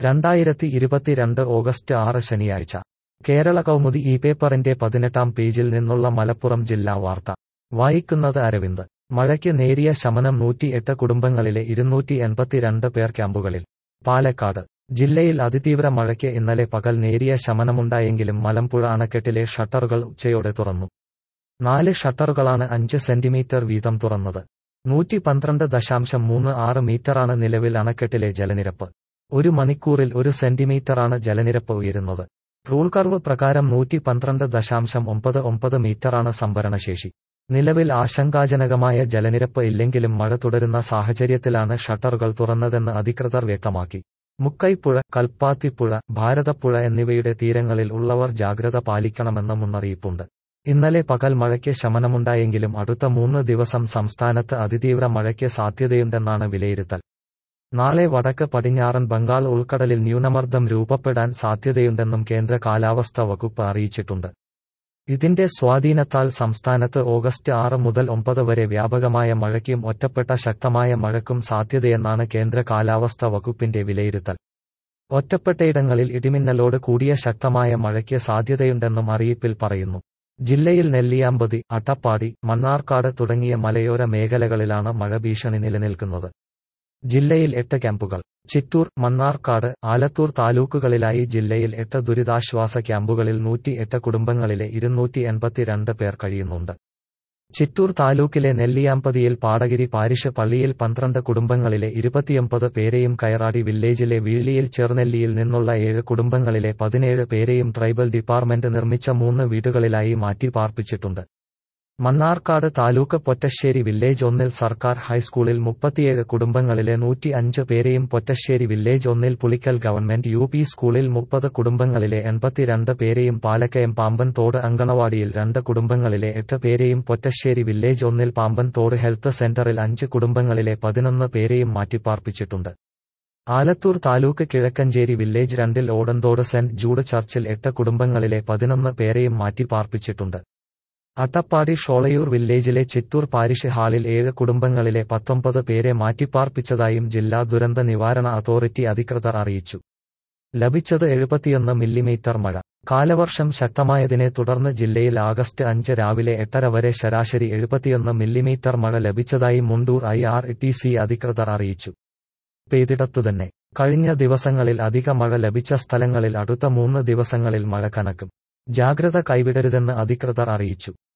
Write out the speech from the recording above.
രണ്ടായിരത്തി ഇരുപത്തിരണ്ട് ഓഗസ്റ്റ് ആറ് ശനിയാഴ്ച കേരള കൗമുദി ഈ പേപ്പറിന്റെ പതിനെട്ടാം പേജിൽ നിന്നുള്ള മലപ്പുറം ജില്ലാ വാർത്ത വായിക്കുന്നത് അരവിന്ദ് മഴയ്ക്ക് നേരിയ ശമനം നൂറ്റിയെട്ട് കുടുംബങ്ങളിലെ ഇരുന്നൂറ്റി എൺപത്തിരണ്ട് പേർ ക്യാമ്പുകളിൽ പാലക്കാട് ജില്ലയിൽ അതിതീവ്ര മഴയ്ക്ക് ഇന്നലെ പകൽ നേരിയ ശമനമുണ്ടായെങ്കിലും മലമ്പുഴ അണക്കെട്ടിലെ ഷട്ടറുകൾ ഉച്ചയോടെ തുറന്നു നാല് ഷട്ടറുകളാണ് അഞ്ച് സെന്റിമീറ്റർ വീതം തുറന്നത് നൂറ്റി പന്ത്രണ്ട് ദശാംശം മൂന്ന് ആറ് മീറ്ററാണ് നിലവിൽ അണക്കെട്ടിലെ ജലനിരപ്പ് ഒരു മണിക്കൂറിൽ ഒരു സെന്റിമീറ്ററാണ് ജലനിരപ്പ് ഉയരുന്നത് റൂൾ കർവ് പ്രകാരം നൂറ്റി പന്ത്രണ്ട് ദശാംശം ഒമ്പത് ഒമ്പത് മീറ്ററാണ് സംഭരണശേഷി നിലവിൽ ആശങ്കാജനകമായ ജലനിരപ്പ് ഇല്ലെങ്കിലും മഴ തുടരുന്ന സാഹചര്യത്തിലാണ് ഷട്ടറുകൾ തുറന്നതെന്ന് അധികൃതർ വ്യക്തമാക്കി മുക്കൈപ്പുഴ കൽപ്പാത്തിപ്പുഴ ഭാരതപ്പുഴ എന്നിവയുടെ തീരങ്ങളിൽ ഉള്ളവർ ജാഗ്രത പാലിക്കണമെന്ന മുന്നറിയിപ്പുണ്ട് ഇന്നലെ പകൽ മഴയ്ക്ക് ശമനമുണ്ടായെങ്കിലും അടുത്ത മൂന്ന് ദിവസം സംസ്ഥാനത്ത് അതിതീവ്ര മഴയ്ക്ക് സാധ്യതയുണ്ടെന്നാണ് വിലയിരുത്തൽ നാളെ വടക്ക് പടിഞ്ഞാറൻ ബംഗാൾ ഉൾക്കടലിൽ ന്യൂനമർദ്ദം രൂപപ്പെടാൻ സാധ്യതയുണ്ടെന്നും കേന്ദ്ര കാലാവസ്ഥാ വകുപ്പ് അറിയിച്ചിട്ടുണ്ട് ഇതിന്റെ സ്വാധീനത്താൽ സംസ്ഥാനത്ത് ഓഗസ്റ്റ് ആറ് മുതൽ ഒമ്പത് വരെ വ്യാപകമായ മഴയ്ക്കും ഒറ്റപ്പെട്ട ശക്തമായ മഴയ്ക്കും സാധ്യതയെന്നാണ് കേന്ദ്ര കാലാവസ്ഥാ വകുപ്പിന്റെ വിലയിരുത്തൽ ഒറ്റപ്പെട്ടയിടങ്ങളിൽ ഇടിമിന്നലോട് കൂടിയ ശക്തമായ മഴയ്ക്ക് സാധ്യതയുണ്ടെന്നും അറിയിപ്പിൽ പറയുന്നു ജില്ലയിൽ നെല്ലിയാമ്പതി അട്ടപ്പാടി മണ്ണാർക്കാട് തുടങ്ങിയ മലയോര മേഖലകളിലാണ് മഴ ഭീഷണി നിലനിൽക്കുന്നത് ജില്ലയിൽ എട്ട് ക്യാമ്പുകൾ ചിറ്റൂർ മണ്ണാർക്കാട് ആലത്തൂർ താലൂക്കുകളിലായി ജില്ലയിൽ എട്ട് ദുരിതാശ്വാസ ക്യാമ്പുകളിൽ നൂറ്റി എട്ട് കുടുംബങ്ങളിലെ ഇരുന്നൂറ്റി എൺപത്തിരണ്ട് പേർ കഴിയുന്നുണ്ട് ചിറ്റൂർ താലൂക്കിലെ നെല്ലിയാമ്പതിയിൽ പാടകിരി പാരിഷ് പള്ളിയിൽ പന്ത്രണ്ട് കുടുംബങ്ങളിലെ ഇരുപത്തിയൊമ്പത് പേരെയും കയറാടി വില്ലേജിലെ വീഴ്ലിയിൽ ചെറുനെല്ലിയിൽ നിന്നുള്ള ഏഴ് കുടുംബങ്ങളിലെ പതിനേഴ് പേരെയും ട്രൈബൽ ഡിപ്പാർട്ട്മെന്റ് നിർമ്മിച്ച മൂന്ന് വീടുകളിലായി മാറ്റി പാർപ്പിച്ചിട്ടുണ്ട് മണ്ണാർക്കാട് താലൂക്ക് പൊറ്റശ്ശേരി വില്ലേജ് ഒന്നിൽ സർക്കാർ ഹൈസ്കൂളിൽ മുപ്പത്തിയേഴ് കുടുംബങ്ങളിലെ നൂറ്റി അഞ്ച് പേരെയും പൊറ്റശ്ശേരി വില്ലേജ് ഒന്നിൽ പുളിക്കൽ ഗവൺമെന്റ് യു പി സ്കൂളിൽ മുപ്പത് കുടുംബങ്ങളിലെ എൺപത്തിരണ്ട് പേരെയും പാലക്കയം പാമ്പൻ തോട് അങ്കണവാടിയിൽ രണ്ട് കുടുംബങ്ങളിലെ എട്ട് പേരെയും പൊറ്റശ്ശേരി വില്ലേജ് ഒന്നിൽ പാമ്പൻ തോട് ഹെൽത്ത് സെന്ററിൽ അഞ്ച് കുടുംബങ്ങളിലെ പതിനൊന്ന് പേരെയും മാറ്റിപ്പാർപ്പിച്ചിട്ടുണ്ട് ആലത്തൂർ താലൂക്ക് കിഴക്കഞ്ചേരി വില്ലേജ് രണ്ടിൽ ഓടന്തോട് സെന്റ് ജൂഡ് ചർച്ചിൽ എട്ട് കുടുംബങ്ങളിലെ പതിനൊന്ന് പേരെയും മാറ്റിപ്പാർപ്പിച്ചിട്ടുണ്ട് അട്ടപ്പാടി ഷോളയൂർ വില്ലേജിലെ ചിറ്റൂർ പാരിഷ് ഹാളിൽ ഏഴ് കുടുംബങ്ങളിലെ പത്തൊമ്പത് പേരെ മാറ്റിപ്പാർപ്പിച്ചതായും ജില്ലാ ദുരന്ത നിവാരണ അതോറിറ്റി അധികൃതർ അറിയിച്ചു ലഭിച്ചത് എഴുപത്തിയൊന്ന് മില്ലിമീറ്റർ മഴ കാലവർഷം ശക്തമായതിനെ തുടർന്ന് ജില്ലയിൽ ആഗസ്റ്റ് അഞ്ച് രാവിലെ എട്ടര വരെ ശരാശരി എഴുപത്തിയൊന്ന് മില്ലിമീറ്റർ മഴ ലഭിച്ചതായി Mundur I R T C അധികൃതർ അറിയിച്ചു പെയ്തിടത്തുതന്നെ കഴിഞ്ഞ ദിവസങ്ങളിൽ അധിക മഴ ലഭിച്ച സ്ഥലങ്ങളിൽ അടുത്ത മൂന്ന് ദിവസങ്ങളിൽ മഴ കനക്കും ജാഗ്രത കൈവിടരുതെന്ന് അധികൃതർ അറിയിച്ചു